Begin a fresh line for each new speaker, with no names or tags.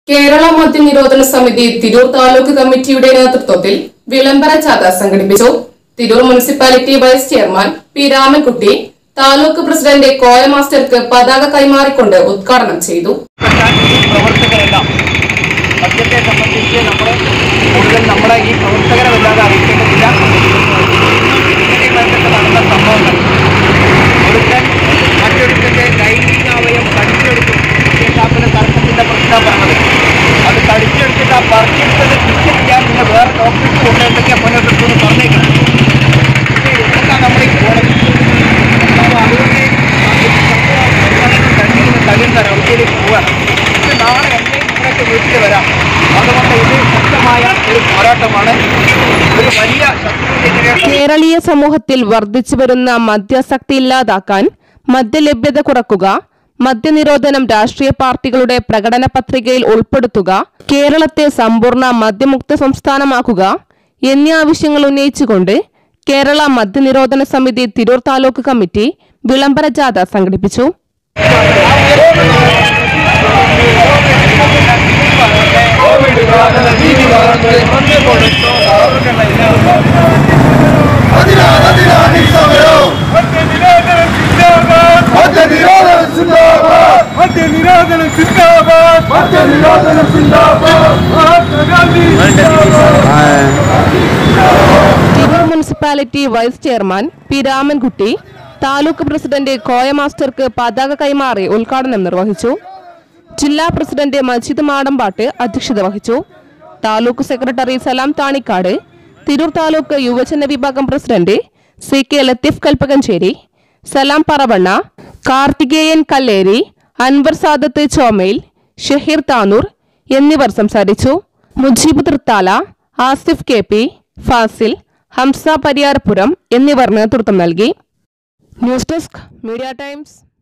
കേരള മദ്യനിരോധന സമിതി തിരൂർ താലൂക്ക് കമ്മിറ്റിയുടെ നേതൃത്വത്തിൽ വിളംബര ജാഥ സംഘടിപ്പിച്ചു Tirur municipality vice chairman P Ramankutty taluk president Koya മാസ്റ്റർക്ക് പതാക കൈമാറിക്കൊണ്ട് ഉദ്ഘാടനം ചെയ്തു
ഈ പ്രവർത്തകരെല്ലാം മദ്യത്തെ സംബന്ധിച്ച് നമ്മൾ കൂടുതൽ നമ്മളെ ഈ പ്രവർത്തകരെ വല്ലാതെ അറിയിക്കേണ്ടതില്ല ഇന്നലെ കാലത്തൊക്കെ നടന്ന സംഭവങ്ങൾ ഒരുത്തൻ മറ്റൊരുത്തന്റെ ലൈംഗിക അവയം കടിച്ചെടുത്തു ഷാപ്പിലെ തർക്കത്തിന്റെ പ്രശ്നം പറഞ്ഞത് അത് കടിച്ചെടുത്തിട്ട് ആ പറിച്ചെടുത്തത് തിരിച്ചറിയാൻ പിന്നെ വേറെ ഡോക്ടർക്ക് കൊണ്ട് എന്തൊക്കെയാ മുന്നോട്ട് എന്ന് പറഞ്ഞേക്കണം പക്ഷേ ഇവിടെല്ലാം നമ്മൾ ഈ കോടതി അപ്പോൾ അതുകൊണ്ട് കണ്ടിരുന്ന തകരുന്ന ഒരവസ്ഥയിലേക്ക് പോവാണ് പക്ഷെ നാളെ എന്നെ നിങ്ങളൊക്കെ വീട്ടിൽ വരാം അതുകൊണ്ട് ഇത് ശക്തമായ ഒരു പോരാട്ടമാണ് ഒരു വലിയ ശത്രുവിനെതിരെയുള്ള
കേരളീയ സമൂഹത്തിൽ വർദ്ധിച്ചു വരുന്ന മദ്യാസക്തി ഇല്ലാതാക്കാൻ മദ്യലഭ്യത കുറക്കുക മദ്യനിരോധനം രാഷ്ട്രീയ പാർട്ടികളുടെ പ്രകടന പത്രികയിൽ ഉൾപ്പെടുത്തുക കേരളത്തെ സമ്പൂർണ്ണ മദ്യമുക്ത സംസ്ഥാനമാക്കുക എന്നീ ആവശ്യങ്ങൾ ഉന്നയിച്ചുകൊണ്ട് കേരള മദ്യനിരോധന സമിതി തിരൂർ താലൂക്ക് കമ്മിറ്റി വിളംബര ജാഥ സംഘടിപ്പിച്ചു
അതിനാണ് ഈ സമരം മദ്യനിരോധനം സിന്ദാബാദ് മദ്യനിരോധനം സിന്ദാബാദ് മദ്യനിരോധനം സിന്ദാബാദ് Mahatma Gandhi
Tirur municipality vice chairman P Ramankutty taluk president Koya മാസ്റ്റർക്ക് പതാക കൈമാറി ഉദ്ഘാടനം നിർവഹിച്ചു ജില്ലാ പ്രസിഡന്റ് മജീദ് മാടമ്പാട്ട് അധ്യക്ഷത വഹിച്ചു താലൂക്ക് സെക്രട്ടറി സലാം താണിക്കാട് തിരൂർ താലൂക്ക് യുവജന വിഭാഗം president C K Latheef Kalpakanchery Salam Paravanna Karthikeyan Kalleri Anwar Sadath Chomayil Shaheer Tanur എന്നിവർ സംസാരിച്ചു മുജീബ് തൃത്താല ആസിഫ് കെ പി ഫാസിൽ ഹംസ പരിയാരപുരം എന്നിവർ നേതൃത്വം നൽകി ന്യൂസ് ഡെസ്ക് മീഡിയ ടൈംസ്